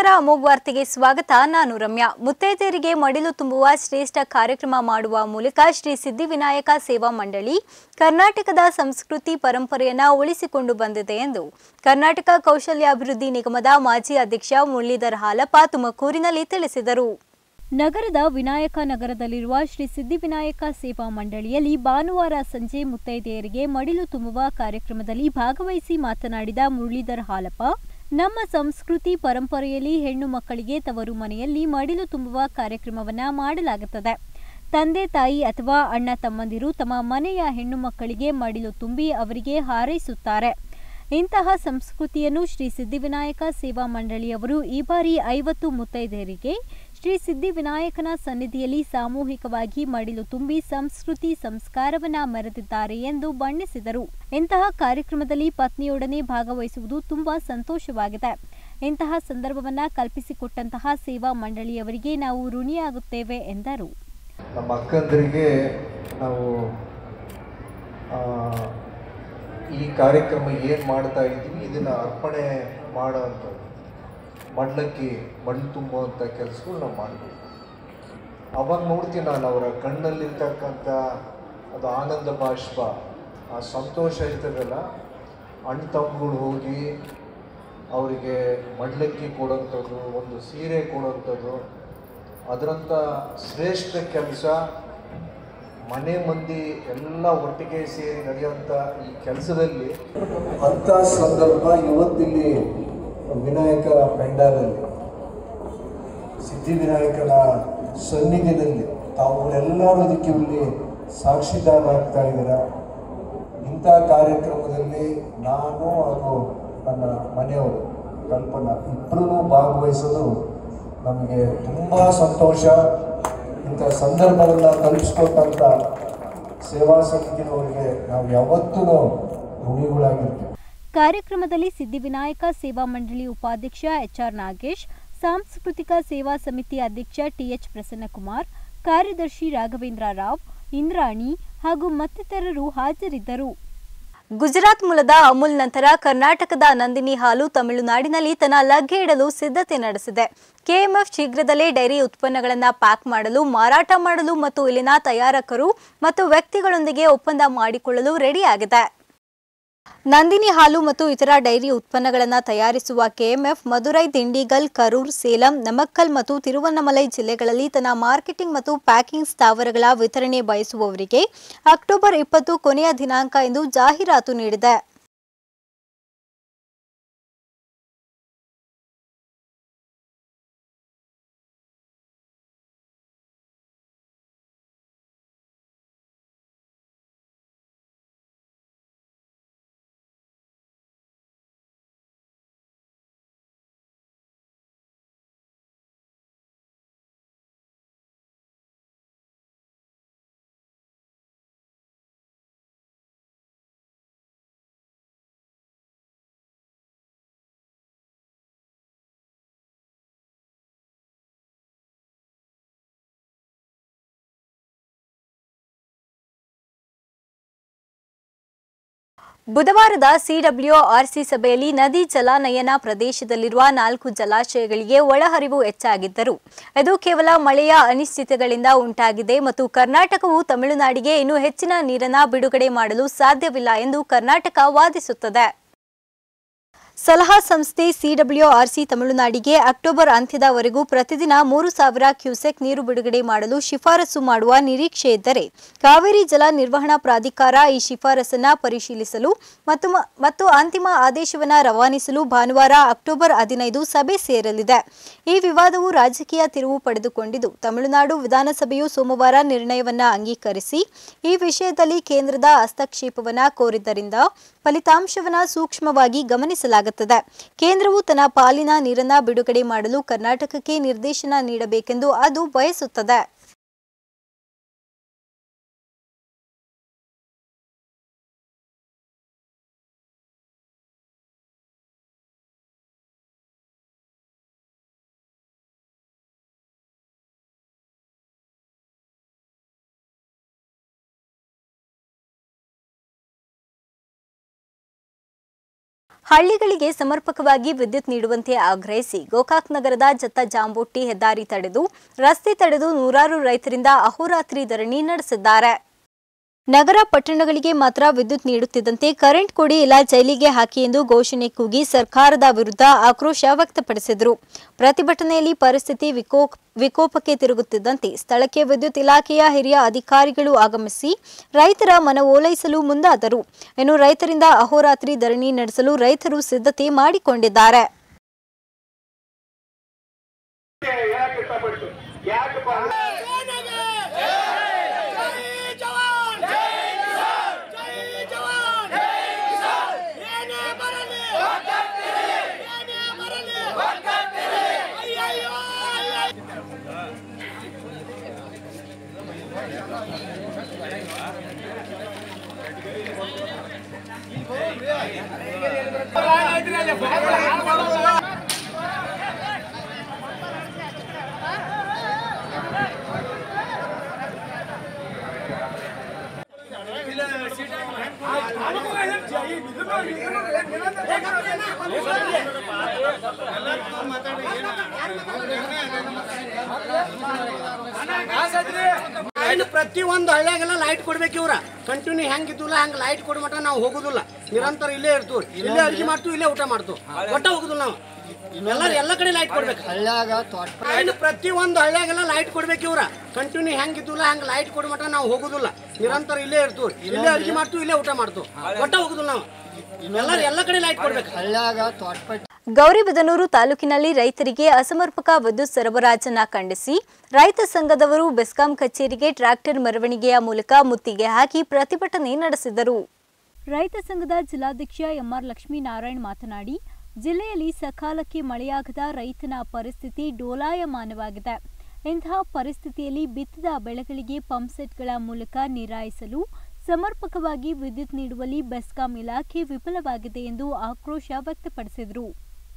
ನಮಸ್ಕಾರ ಅಮೋಘ್ ವಾರ್ತೆಗೆ ಸ್ವಾಗತ ನಾನು ರಮ್ಯಾ ಮುತ್ತೈದೆಯರಿಗೆ ಮಡಿಲು ತುಂಬುವ ಶ್ರೇಷ್ಠ ಕಾರ್ಯಕ್ರಮ ಮಾಡುವ ಮೂಲಕ ಶ್ರೀ ಸಿದ್ಧಿವಿನಾಯಕ ಸೇವಾ ಮಂಡಳಿ ಕರ್ನಾಟಕದ ಸಂಸ್ಕೃತಿ ಪರಂಪರೆಯನ್ನ ಉಳಿಸಿಕೊಂಡು ಬಂದಿದೆ ಎಂದು ಕರ್ನಾಟಕ ಕೌಶಲ್ಯಾಭಿವೃದ್ಧಿ ನಿಗಮದ ಮಾಜಿ ಅಧ್ಯಕ್ಷ ಮುರಳೀಧರ್ ಹಾಲಪ್ಪ ತುಮಕೂರಿನಲ್ಲಿ ತಿಳಿಸಿದರು ನಗರದ ವಿನಾಯಕ ನಗರದಲ್ಲಿರುವ ಶ್ರೀ ಸಿದ್ಧಿವಿನಾಯಕ ಸೇವಾ ಮಂಡಳಿಯಲ್ಲಿ ಭಾನುವಾರ ಸಂಜೆ ಮುತ್ತೈದೆಯರಿಗೆ ಮಡಿಲು ತುಂಬುವ ಕಾರ್ಯಕ್ರಮದಲ್ಲಿ ಭಾಗವಹಿಸಿ ಮಾತನಾಡಿದ ಮುರಳೀಧರ್ ಹಾಲಪ್ಪ ನಮ್ಮ ಸಂಸ್ಕೃತಿ ಪರಂಪರೆಯಲ್ಲಿ ಹೆಣ್ಣು ಮಕ್ಕಳಿಗೆ ತವರು ಮನೆಯಲ್ಲಿ ಮಡಿಲು ತುಂಬುವ ಕಾರ್ಯಕ್ರಮವನ್ನ ಮಾಡಲಾಗುತ್ತದೆ ತಂದೆ ತಾಯಿ ಅಥವಾ ಅಣ್ಣ ತಮ್ಮಂದಿರು ತಮ್ಮ ಮನೆಯ ಹೆಣ್ಣು ಮಕ್ಕಳಿಗೆ ಮಡಿಲು ತುಂಬಿ ಅವರಿಗೆ ಹಾರೈಸುತ್ತಾರೆ ಇಂತಹ ಸಂಸ್ಕೃತಿಯನ್ನು ಶ್ರೀ ಸಿದ್ಧಿವಿನಾಯಕ ಸೇವಾ ಮಂಡಳಿಯವರು ಈ ಬಾರಿ ಐವತ್ತು ಮುತ್ತೈದೆಯರಿಗೆ ಶ್ರೀ ಸಿದ್ಧಿವಿನಾಯಕನ ಸನ್ನಿಧಿಯಲ್ಲಿ ಸಾಮೂಹಿಕವಾಗಿ ಮಡಿಲು ತುಂಬಿ ಸಂಸ್ಕೃತಿ ಸಂಸ್ಕಾರವನ್ನ ಮೆರೆದಿದ್ದಾರೆ ಎಂದು ಬಣ್ಣಿಸಿದರು ಇಂತಹ ಕಾರ್ಯಕ್ರಮದಲ್ಲಿ ಪತ್ನಿಯೊಡನೆ ಭಾಗವಹಿಸುವುದು ತುಂಬಾ ಸಂತೋಷವಾಗಿದೆ ಇಂತಹ ಸಂದರ್ಭವನ್ನ ಕಲ್ಪಿಸಿಕೊಟ್ಟಂತಹ ಸೇವಾ ಮಂಡಳಿಯವರಿಗೆ ನಾವು ಋಣಿಯಾಗುತ್ತೇವೆ ಎಂದರು ನಮ್ಮ ಅಕ್ಕಂದರಿಗೆ ನಾವು ಆ, ಈ ಕಾರ್ಯಕ್ರಮ ಏನು ಮಾಡ್ತಾ ಇದ್ದೀವಿ ಇದನ್ನು ಅರ್ಪಣೆ ಮಾಡೋವಂಥದ್ದು ಮಡ್ಲಕ್ಕಿ ಮಣ್ಣು ತುಂಬುವಂಥ ಕೆಲಸಗಳು ನಾವು ಮಾಡಬೇಕು ಅವಾಗ ನೋಡ್ತೀನಿ ನಾನು ಅವರ ಕಣ್ಣಲ್ಲಿರ್ತಕ್ಕಂಥ ಅದು ಆನಂದ ಬಾಷ್ಪ ಆ ಸಂತೋಷ ಇರ್ತದಲ್ಲ ಅಣ್ಣ ತಮ್ಮಗಳು ಹೋಗಿ ಅವರಿಗೆ ಮಡ್ಲಕ್ಕಿ ಕೊಡೋಂಥದ್ದು ಒಂದು ಸೀರೆ ಕೊಡೋಂಥದ್ದು ಅದರಂಥ ಶ್ರೇಷ್ಠ ಕೆಲಸ ಮನೆ ಮಂದಿ ಎಲ್ಲ ಒಟ್ಟಿಗೆ ಸೇರಿ ನಡೆಯುವಂಥ ಈ ಕೆಲಸದಲ್ಲಿ ಅಂಥ ಸಂದರ್ಭ ಇವತ್ತಿಲ್ಲಿ ವಿನಾಯಕ ಪೆಂಡಾಲಲ್ಲಿ ಸಿದ್ಧಿವಿನಾಯಕನ ಸನ್ನಿಧಿಯಲ್ಲಿ ತಾವುಗಳೆಲ್ಲರೂ ಇದಕ್ಕೆ ಇಲ್ಲಿ ಸಾಕ್ಷಿದಾರರಾಗ್ತಾ ಇದ್ದೀರಾ ಇಂಥ ಕಾರ್ಯಕ್ರಮದಲ್ಲಿ ನಾನು ಹಾಗೂ ನನ್ನ ಮನೆಯವರು ಕಲ್ಪನಾ ಇಬ್ಬರೂ ಭಾಗವಹಿಸೋದು ನಮಗೆ ತುಂಬ ಸಂತೋಷ ಇಂಥ ಸಂದರ್ಭವನ್ನು ಕಲ್ಪಿಸ್ಕೊಟ್ಟಂಥ ಸೇವಾ ಸಮಿತಿನವರಿಗೆ ನಾವು ಯಾವತ್ತೂ ಋಣಿಗಳಾಗಿರ್ತೀವಿ ಕಾರ್ಯಕ್ರಮದಲ್ಲಿ ಸಿದ್ಧಿವಿನಾಯಕ ಸೇವಾ ಮಂಡಳಿ ಉಪಾಧ್ಯಕ್ಷ ಎಚ್ಆರ್ ನಾಗೇಶ್ ಸಾಂಸ್ಕೃತಿಕ ಸೇವಾ ಸಮಿತಿ ಅಧ್ಯಕ್ಷ ಟಿಎಚ್ ಪ್ರಸನ್ನಕುಮಾರ್ ಕಾರ್ಯದರ್ಶಿ ರಾಘವೇಂದ್ರ ರಾವ್ ಇಂದ್ರಾಣಿ ಹಾಗೂ ಮತ್ತಿತರರು ಹಾಜರಿದ್ದರು ಗುಜರಾತ್ ಮೂಲದ ಅಮೂಲ್ ನಂತರ ಕರ್ನಾಟಕದ ನಂದಿನಿ ಹಾಲು ತಮಿಳುನಾಡಿನಲ್ಲಿ ತನ್ನ ಲಗ್ಗೆ ಇಡಲು ಸಿದ್ಧತೆ ನಡೆಸಿದೆ ಕೆಎಂಎಫ್ ಶೀಘ್ರದಲ್ಲೇ ಡೈರಿ ಉತ್ಪನ್ನಗಳನ್ನು ಪ್ಯಾಕ್ ಮಾಡಲು ಮಾರಾಟ ಮಾಡಲು ಮತ್ತು ಇಲ್ಲಿನ ತಯಾರಕರು ಮತ್ತು ವ್ಯಕ್ತಿಗಳೊಂದಿಗೆ ಒಪ್ಪಂದ ಮಾಡಿಕೊಳ್ಳಲು ರೆಡಿಯಾಗಿದೆ ನಂದಿನಿ ಹಾಲು ಮತ್ತು ಇತರ ಡೈರಿ ಉತ್ಪನ್ನಗಳನ್ನು ತಯಾರಿಸುವ ಕೆಎಂಎಫ್ ಮದುರೈ ದಿಂಡಿಗಲ್ ಕರೂರ್ ಸೇಲಂ ನಮಕ್ಕಲ್ ಮತ್ತು ತಿರುವಣ್ಣಮಲೈ ಜಿಲ್ಲೆಗಳಲ್ಲಿ ತನ್ನ ಮಾರ್ಕೆಟಿಂಗ್ ಮತ್ತು ಪ್ಯಾಕಿಂಗ್ ಸ್ಥಾವರಗಳ ವಿತರಣೆ ಬಯಸುವವರಿಗೆ ಅಕ್ಟೋಬರ್ ಇಪ್ಪತ್ತು ಕೊನೆಯ ದಿನಾಂಕ ಎಂದು ಜಾಹೀರಾತು ನೀಡಿದೆ ಬುಧವಾರದ ಸಿಡಬ್ಲ್ಯೂಆರ್ಸಿ ಸಭೆಯಲ್ಲಿ ನದಿ ಜಲಾನಯನ ಪ್ರದೇಶದಲ್ಲಿರುವ ನಾಲ್ಕು ಜಲಾಶಯಗಳಿಗೆ ಒಳಹರಿವು ಹೆಚ್ಚಾಗಿದ್ದರು ಇದು ಕೇವಲ ಮಳೆಯ ಅನಿಶ್ಚಿತಗಳಿಂದ ಉಂಟಾಗಿದೆ ಮತ್ತು ಕರ್ನಾಟಕವು ತಮಿಳುನಾಡಿಗೆ ಇನ್ನೂ ಹೆಚ್ಚಿನ ನೀರನ್ನ ಬಿಡುಗಡೆ ಮಾಡಲು ಸಾಧ್ಯವಿಲ್ಲ ಎಂದು ಕರ್ನಾಟಕ ವಾದಿಸುತ್ತದೆ ಸಲಹಾ ಸಂಸ್ಥೆ ಸಿಡಬ್ಲ್ಯೂಆರ್ಸಿ ತಮಿಳುನಾಡಿಗೆ ಅಕ್ಟೋಬರ್ ಅಂತ್ಯದವರೆಗೂ ಪ್ರತಿದಿನ ಮೂರು ಸಾವಿರ ಕ್ಯೂಸೆಕ್ ನೀರು ಬಿಡುಗಡೆ ಮಾಡಲು ಶಿಫಾರಸು ಮಾಡುವ ನಿರೀಕ್ಷೆ ಇದ್ದರೆ ಕಾವೇರಿ ಜಲ ನಿರ್ವಹಣಾ ಪ್ರಾಧಿಕಾರ ಈ ಶಿಫಾರಸನ್ನ ಪರಿಶೀಲಿಸಲು ಮತ್ತು ಮತ್ತು ಅಂತಿಮ ಆದೇಶವನ್ನು ರವಾನಿಸಲು ಭಾನುವಾರ ಅಕ್ಟೋಬರ್ ಹದಿನೈದು ಸಭೆ ಸೇರಲಿದೆ ಈ ವಿವಾದವು ರಾಜಕೀಯ ತಿರುವು ಪಡೆದುಕೊಂಡಿದ್ದು ತಮಿಳುನಾಡು ವಿಧಾನಸಭೆಯು ಸೋಮವಾರ ನಿರ್ಣಯವನ್ನ ಅಂಗೀಕರಿಸಿ ಈ ವಿಷಯದಲ್ಲಿ ಕೇಂದ್ರದ ಹಸ್ತಕ್ಷೇಪವನ್ನ ಕೋರಿದ್ದರಿಂದ ಫಲಿತಾಂಶವನ್ನ ಸೂಕ್ಷ್ಮವಾಗಿ ಗಮನಿಸಲಾಗುತ್ತದೆ ಕೇಂದ್ರವು ತನ್ನ ಪಾಲಿನ ನೀರನ್ನ ಬಿಡುಗಡೆ ಮಾಡಲು ಕರ್ನಾಟಕಕ್ಕೆ ನಿರ್ದೇಶನ ನೀಡಬೇಕೆಂದು ಅದು ಬಯಸುತ್ತದೆ ಹಳ್ಳಿಗಳಿಗೆ ಸಮರ್ಪಕವಾಗಿ ವಿದ್ಯುತ್ ನೀಡುವಂತೆ ಆಗ್ರಹಿಸಿ ಗೋಕಾಕ್ ನಗರದ ಜತ್ತ ಜಾಂಬೋಟಿ ಹೆದ್ದಾರಿ ತಡೆದು ರಸ್ತೆ ತಡೆದು ನೂರಾರು ರೈತರಿಂದ ಅಹೋರಾತ್ರಿ ಧರಣಿ ನಡೆಸಿದ್ದಾರೆ ನಗರ ಪಟ್ಟಣಗಳಿಗೆ ಮಾತ್ರ ವಿದ್ಯುತ್ ನೀಡುತ್ತಿದ್ದಂತೆ ಕರೆಂಟ್ ಕೊಡಿ ಇಲ್ಲ ಜೈಲಿಗೆ ಹಾಕಿ ಎಂದು ಘೋಷಣೆ ಕೂಗಿ ಸರ್ಕಾರದ ವಿರುದ್ಧ ಆಕ್ರೋಶ ವ್ಯಕ್ತಪಡಿಸಿದರು ಪ್ರತಿಭಟನೆಯಲ್ಲಿ ಪರಿಸ್ಥಿತಿ ವಿಕೋ- ವಿಕೋಪಕ್ಕೆ ತಿರುಗುತ್ತಿದ್ದಂತೆ ಸ್ಥಳಕ್ಕೆ ವಿದ್ಯುತ್ ಇಲಾಖೆಯ ಹಿರಿಯ ಅಧಿಕಾರಿಗಳು ಆಗಮಿಸಿ ರೈತರ ಮನವೊಲೈಸಲು ಮುಂದಾದರು ಇನ್ನು ರೈತರಿಂದ ಅಹೋರಾತ್ರಿ ಧರಣಿ ನಡೆಸಲು ರೈತರು ಸಿದ್ಧತೆ ಮಾಡಿಕೊಂಡಿದ್ದಾರೆ ಹೇಳಕ್ ಇಷ್ಟಪಡ್ತು ಯಾಕಪ್ಪ ಅಂದ್ರೆ ಇನ್ನು ಪ್ರತಿ ಒಂದು ಹಳ್ಳಿಯಾಗೆಲ್ಲ ಲೈಟ್ ಕೊಡ್ಬೇಕು ಇವ್ರ ಕಂಟಿನ್ಯೂ ಹೆಂಗ್ ಇದ್ದಿಲ್ಲ ಹಂಗ ಲೈಟ್ ಕೊಡ ಮಟ ನಾವು ಹೋಗುದಿಲ್ಲ ನಿರಂತರ ಇಲ್ಲೇ ಇರ್ತೀವಿ ಇಲ್ಲೇ ಅಡಿಗೆ ಮಾಡ್ತೀವಿ ಇಲ್ಲೇ ಊಟ ಮಾಡ್ತೀವಿ ಒಟ್ಟ ಹೋಗುದಿಲ್ಲ ನಾವು ಎಲ್ಲಾರು ಎಲ್ಲ ಕಡೆ ಲೈಟ್ ಕೊಡ್ಬೇಕು ಹಳ್ಳಿಯಾಗ ಇನ್ನು ಪ್ರತಿ ಒಂದು ಹಳ್ಳಿಯಾಗೆಲ್ಲ ಲೈಟ್ ಕೊಡ್ಬೇಕು ಇವ್ರ ಕಂಟಿನ್ಯೂ ಹೆಂಗ್ ಇದ್ದಿಲ್ಲ ಹಂಗ ಲೈಟ್ ಕೊಡ ಮಟ ನಾವು ಹೋಗುದಿಲ್ಲ ನಿರಂತರ ಇಲ್ಲೇ ಇರ್ತೀವಿ ಇಲ್ಲೇ ಅಡಿಗೆ ಮಾಡ್ತೀವಿ ಇಲ್ಲೇ ಊಟ ಮಾಡ್ತೀವಿ ಒಟ್ಟ ಹೋಗುದಿಲ್ಲ ನಾವು ಎಲ್ಲಾರು ಎಲ್ಲ ಕಡೆ ಲೈಟ್ ಕೊಡ್ಬೇಕು ಹಳ್ಳಿಯಾಗ ತೋಟಪಟ್ಟಿ ಗೌರಿಬಿದನೂರು ತಾಲೂಕಿನಲ್ಲಿ ರೈತರಿಗೆ ಅಸಮರ್ಪಕ ವಿದ್ಯುತ್ ಸರಬರಾಜನ್ನ ಖಂಡಿಸಿ ರೈತ ಸಂಘದವರು ಬೆಸ್ಕಾಂ ಕಚೇರಿಗೆ ಟ್ರ್ಯಾಕ್ಟರ್ ಮೆರವಣಿಗೆಯ ಮೂಲಕ ಮುತ್ತಿಗೆ ಹಾಕಿ ಪ್ರತಿಭಟನೆ ನಡೆಸಿದರು ರೈತ ಸಂಘದ ಜಿಲ್ಲಾಧ್ಯಕ್ಷ ಎಂಆರ್ ಲಕ್ಷ್ಮೀನಾರಾಯಣ್ ಮಾತನಾಡಿ ಜಿಲ್ಲೆಯಲ್ಲಿ ಸಕಾಲಕ್ಕೆ ಮಳೆಯಾಗದ ರೈತನ ಪರಿಸ್ಥಿತಿ ಡೋಲಾಯಮಾನವಾಗಿದೆ ಇಂತಹ ಪರಿಸ್ಥಿತಿಯಲ್ಲಿ ಬಿತ್ತಿದ ಬೆಳೆಗಳಿಗೆ ಪಂಪ್ಸೆಟ್ಗಳ ಮೂಲಕ ನೀರಾಯಿಸಲು ಸಮರ್ಪಕವಾಗಿ ವಿದ್ಯುತ್ ನೀಡುವಲ್ಲಿ ಬೆಸ್ಕಾಂ ಇಲಾಖೆ ವಿಫಲವಾಗಿದೆ ಎಂದು ಆಕ್ರೋಶ ವ್ಯಕ್ತಪಡಿಸಿದರು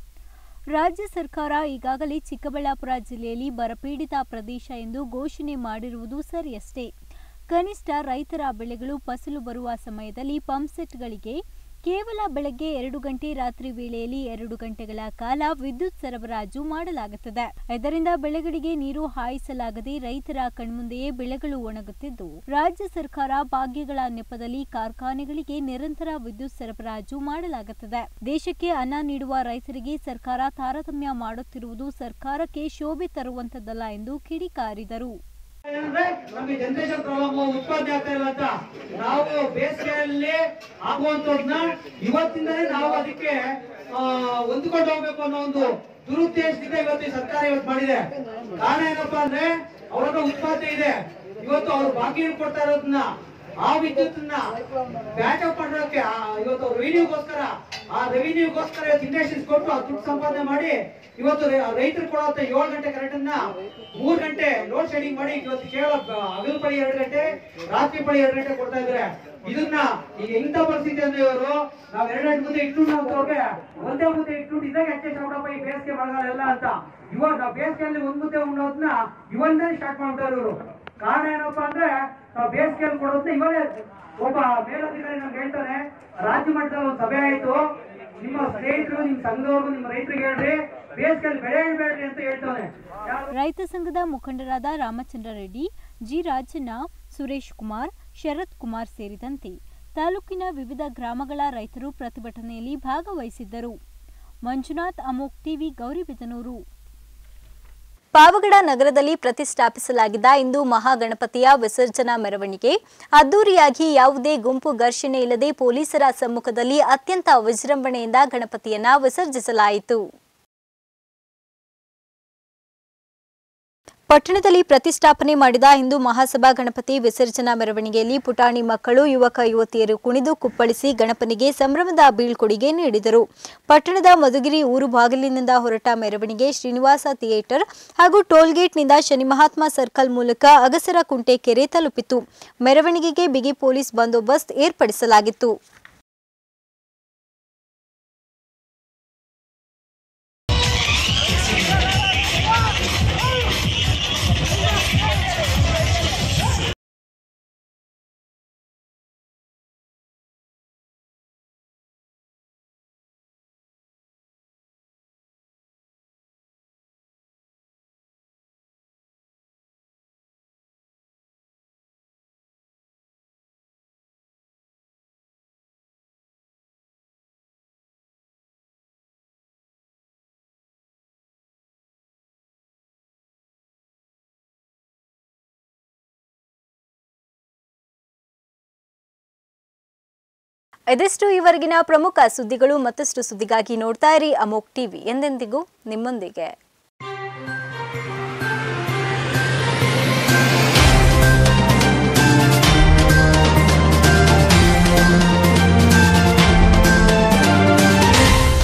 ರಾಜ್ಯ ಸರ್ಕಾರ ಈಗಾಗಲೇ ಚಿಕ್ಕಬಳ್ಳಾಪುರ ಜಿಲ್ಲೆಯಲ್ಲಿ ಬರಪೀಡಿತ ಪ್ರದೇಶ ಎಂದು ಘೋಷಣೆ ಮಾಡಿರುವುದು ಸರಿಯಷ್ಟೇ ಕನಿಷ್ಠ ರೈತರ ಬೆಳೆಗಳು ಫಸಲು ಬರುವ ಸಮಯದಲ್ಲಿ ಪಂಪ್ಸೆಟ್ಗಳಿಗೆ ಕೇವಲ ಬೆಳಗ್ಗೆ ಎರಡು ಗಂಟೆ ರಾತ್ರಿ ವೇಳೆಯಲ್ಲಿ ಎರಡು ಗಂಟೆಗಳ ಕಾಲ ವಿದ್ಯುತ್ ಸರಬರಾಜು ಮಾಡಲಾಗುತ್ತದೆ ಇದರಿಂದ ಬೆಳೆಗಳಿಗೆ ನೀರು ಹಾಯಿಸಲಾಗದೆ ರೈತರ ಕಣ್ಮುಂದೆಯೇ ಬೆಳೆಗಳು ಒಣಗುತ್ತಿದ್ದು ರಾಜ್ಯ ಸರ್ಕಾರ ಭಾಗ್ಯಗಳ ನೆಪದಲ್ಲಿ ಕಾರ್ಖಾನೆಗಳಿಗೆ ನಿರಂತರ ವಿದ್ಯುತ್ ಸರಬರಾಜು ಮಾಡಲಾಗುತ್ತದೆ ದೇಶಕ್ಕೆ ಅನ್ನ ನೀಡುವ ರೈತರಿಗೆ ಸರ್ಕಾರ ತಾರತಮ್ಯ ಮಾಡುತ್ತಿರುವುದು ಸರ್ಕಾರಕ್ಕೆ ಶೋಭೆ ತರುವಂತದ್ದಲ್ಲ ಎಂದು ಕಿಡಿಕಾರಿದರು ಏನಂದ್ರೆ ನಮಗೆ ಜನರೇಷನ್ ಪ್ರಾಬ್ಲಮ್ ಉತ್ಪಾದನೆ ಆಗ್ತಾ ಇಲ್ಲ ಅಂತ ನಾವು ಬೇಸಿಗೆಯಲ್ಲಿ ಆಗುವಂತದ್ನ ಇವತ್ತಿಂದಲೇ ನಾವು ಅದಕ್ಕೆ ಆ, ಹೊಂದ್ಕೊಂಡು ಹೋಗ್ಬೇಕು ಅನ್ನೋ ಒಂದು ದುರುದ್ದೇಶದಿಂದ ಇವತ್ತು ಈ ಸರ್ಕಾರ ಇವತ್ತು ಮಾಡಿದೆ ಕಾರಣ ಏನಪ್ಪಾ ಅಂದ್ರೆ ಅವರ ಉತ್ಪಾದನೆ ಇದೆ ಇವತ್ತು ಅವ್ರು ಬಾಕಿ ಕೊಡ್ತಾ ಇರೋದನ್ನ ಆ ವಿದ್ಯುತ್ತನ್ನ ಬ್ಯಾಚ್ ಅಪ್ ಮಾಡೋಕೆ ಆ- ಇವತ್ತು ರೆವಿನ್ಯೂಗೋಸ್ಕರ ಆ ರೆವಿನ್ಯೂಗೋಸ್ಕರ ಇವತ್ತು ಇಂಡಸ್ಟ್ರೀಸ್ ಕೊಟ್ಟು ಆ ದುಡ್ಡು ಸಂಪಾದನೆ ಮಾಡಿ ಇವತ್ತು ರೈ- ರೈತರು ಕೊಡುವಂತ ಏಳು ಗಂಟೆ ಕರೆಂಟ್ ಅನ್ನ ಮೂರ್ ಗಂಟೆ ಲೋಡ್ ಶೆಡಿಂಗ್ ಮಾಡಿ ಇವತ್ತು ಕೇವಲ ಬ- ಹಗಲು ಪಡಿ ಎರಡು ಗಂಟೆ ರಾತ್ರಿ ಪಡಿ ಎರಡು ಗಂಟೆ ಕೊಡ್ತಾ ಇದ್ದಾರೆ ಇದನ್ನ ಈಗ ಇಂಥ ಪರಿಸ್ಥಿತಿ ಅಂದ್ರೆ ಇವರು ನಾವ್ ಎರಡು ಗಂಟೆ ಮುಂದೆ ಇಟ್ಟು ಅವ್ರಿಗೆ ಒಂದೇ ಮುದ್ದೆ ಇಟ್ಟು ಇದಾಗ ಅಡ್ಜಸ್ಟ್ ಮಾಡ್ಬಿಡಪ್ಪ ಈ ಬೇಸಿಗೆ ಮಳೆಗಾಲ ಎಲ್ಲ ಅಂತ ಇವಾಗ ನಾವು ಬೇಸಿಗೆಯಲ್ಲಿ ಒಂದ್ ಮುದ್ದೆ ಉಣ್ಣೋದನ್ನ ಇವನ್ನೇ ಸ್ಟಾರ್ಟ್ ಮಾಡ್ತಾರೆ ಇವರು ಕಾರಣ ಏನಪ್ಪಾ ಅಂದ್ರೆ ನಾವು ಬೇಸಿಗೆಯಲ್ಲಿ ಕೊಡೋದನ್ನ ಇವಾಗಲೇ ಒಬ್ಬ ಮೇಲಧಿಕಾರಿ ನಮ್ಗೆ ಹೇಳ್ತಾನೆ ರಾಜ್ಯ ಮಟ್ಟದಲ್ಲಿ ಒಂದು ಸಭೆ ಆಯ್ತು ನಿಮ್ಮ ಸ್ನೇಹಿತರು ನಿಮ್ ಸಂಘದವ್ರು ನಿಮ್ಮ ರೈತರಿಗೆ ಹೇಳ್ರಿ ಬೇಸಿಗೆಯಲ್ಲಿ ಬೆಳೆ ಹೇಳ್ಬೇಡ್ರಿ ಅಂತ ಹೇಳ್ತಾನೆ ರೈತ ಸಂಘದ ಮುಖಂಡರಾದ ರಾಮಚಂದ್ರ ರೆಡ್ಡಿ ಜಿ ರಾಜಣ್ಣ ಸುರೇಶ್ ಕುಮಾರ್ ಶರತ್ ಕುಮಾರ್ ಸೇರಿದಂತೆ ತಾಲೂಕಿನ ವಿವಿಧ ಗ್ರಾಮಗಳ ರೈತರು ಪ್ರತಿಭಟನೆಯಲ್ಲಿ ಭಾಗವಹಿಸಿದ್ದರು ಮಂಜುನಾಥ್ ಅಮೋಕ್ ಟಿವಿ ಗೌರಿಬಿದನೂರು ಪಾವಗಡ ನಗರದಲ್ಲಿ ಪ್ರತಿಷ್ಠಾಪಿಸಲಾಗಿದ್ದ ಇಂದು ಮಹಾಗಣಪತಿಯ ವಿಸರ್ಜನಾ ಮೆರವಣಿಗೆ ಅದ್ದೂರಿಯಾಗಿ ಯಾವುದೇ ಗುಂಪು ಘರ್ಷಣೆ ಇಲ್ಲದೆ ಪೊಲೀಸರ ಸಮ್ಮುಖದಲ್ಲಿ ಅತ್ಯಂತ ವಿಜೃಂಭಣೆಯಿಂದ ಗಣಪತಿಯನ್ನ ವಿಸರ್ಜಿಸಲಾಯಿತು ಪಟ್ಟಣದಲ್ಲಿ ಪ್ರತಿಷ್ಠಾಪನೆ ಮಾಡಿದ ಹಿಂದೂ ಮಹಾಸಭಾ ಗಣಪತಿ ವಿಸರ್ಜನಾ ಮೆರವಣಿಗೆಯಲ್ಲಿ ಪುಟಾಣಿ ಮಕ್ಕಳು ಯುವಕ ಯುವತಿಯರು ಕುಣಿದು ಕುಪ್ಪಳಿಸಿ ಗಣಪನಿಗೆ ಸಂಭ್ರಮದ ಬೀಳ್ಕೊಡುಗೆ ನೀಡಿದರು ಪಟ್ಟಣದ ಮಧುಗಿರಿ ಊರು ಬಾಗಿಲಿನಿಂದ ಹೊರಟ ಮೆರವಣಿಗೆ ಶ್ರೀನಿವಾಸ ಥಿಯೇಟರ್ ಹಾಗೂ ಟೋಲ್ಗೇಟ್ನಿಂದ ಶನಿ ಮಹಾತ್ಮ ಸರ್ಕಲ್ ಮೂಲಕ ಅಗಸರ ಕುಂಟೆ ಕೆರೆ ತಲುಪಿತು ಮೆರವಣಿಗೆಗೆ ಬಿಗಿ ಪೊಲೀಸ್ ಬಂದೋಬಸ್ತ್ ಏರ್ಪಡಿಸಲಾಗಿತ್ತು ಇದಿಷ್ಟು ಇವರೆಗಿನ ಪ್ರಮುಖ ಸುದ್ದಿಗಳು ಮತ್ತಷ್ಟು ಸುದ್ದಿಗಾಗಿ ನೋಡ್ತಾ ಇರಿ ಅಮೋಕ್ ಟಿವಿ ಎಂದೆಂದಿಗೂ ನಿಮ್ಮೊಂದಿಗೆ